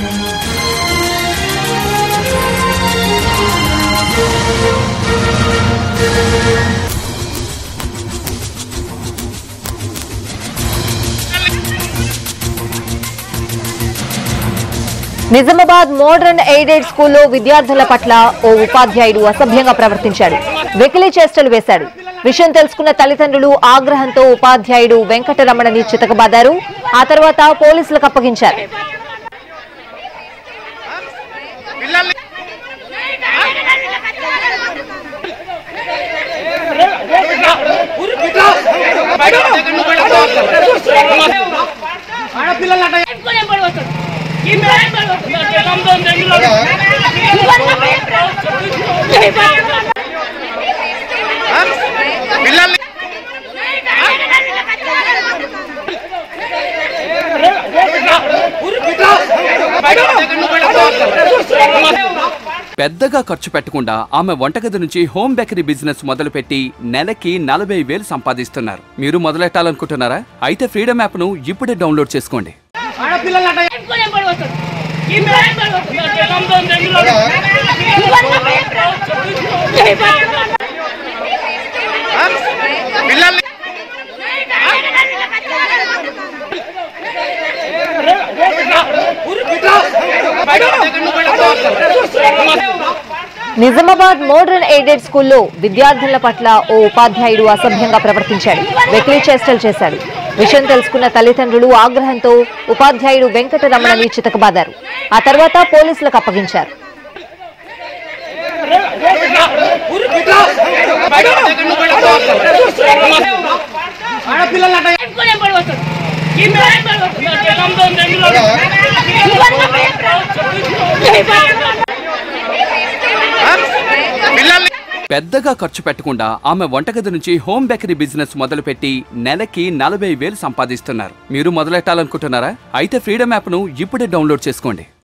Nizamabad modern aided స్కూల్లో విద్యార్థుల పట్ల ఓ ఉపాధ్యాయుడు అసభ్యంగా ప్రవర్తించాడు వెకిలి చేష్టలు వేశాడు విషయం తెలుసుకున్న తల్లిదండ్రులు ఆగ్రహంతో ఉపాధ్యాయుడు వెంకటరమణని చితకబాదారు ఆ తర్వాత పోలీసులకు అప్పగించారు పిల్లల్ని పెద్దగా ఖర్చు పెట్టకుండా ఆమె వంటగది నుంచి హోమ్ బేకరీ బిజినెస్ మొదలుపెట్టి నెలకి నలభై వేలు సంపాదిస్తున్నారు మీరు మొదలెట్టాలనుకుంటున్నారా అయితే ఫ్రీడమ్ యాప్ ను ఇప్పుడే డౌన్లోడ్ చేసుకోండి పిల్లల్ని నిజామాబాద్ మోడర్న్ ఎయిడెడ్ స్కూల్లో విద్యార్థుల పట్ల ఓ ఉపాధ్యాయుడు అసభ్యంగా ప్రవర్తించాడు వెకిలి చేష్టలు చేశాడు విషయం తెలుసుకున్న తల్లిదండ్రులు ఆగ్రహంతో ఉపాధ్యాయుడు వెంకటరమణని చితకబాదారు ఆ తర్వాత పోలీసులకు అప్పగించారు పిల్లల్ని పెద్దగా ఖర్చు పెట్టకుండా ఆమె వంటగది నుంచి హోమ్ బేకరీ బిజినెస్ మొదలుపెట్టి నెలకి నలభై వేలు సంపాదిస్తున్నారు మీరు మొదలెట్టాలనుకుంటున్నారా అయితే ఫ్రీడమ్ యాప్ ను ఇప్పుడే డౌన్లోడ్ చేసుకోండి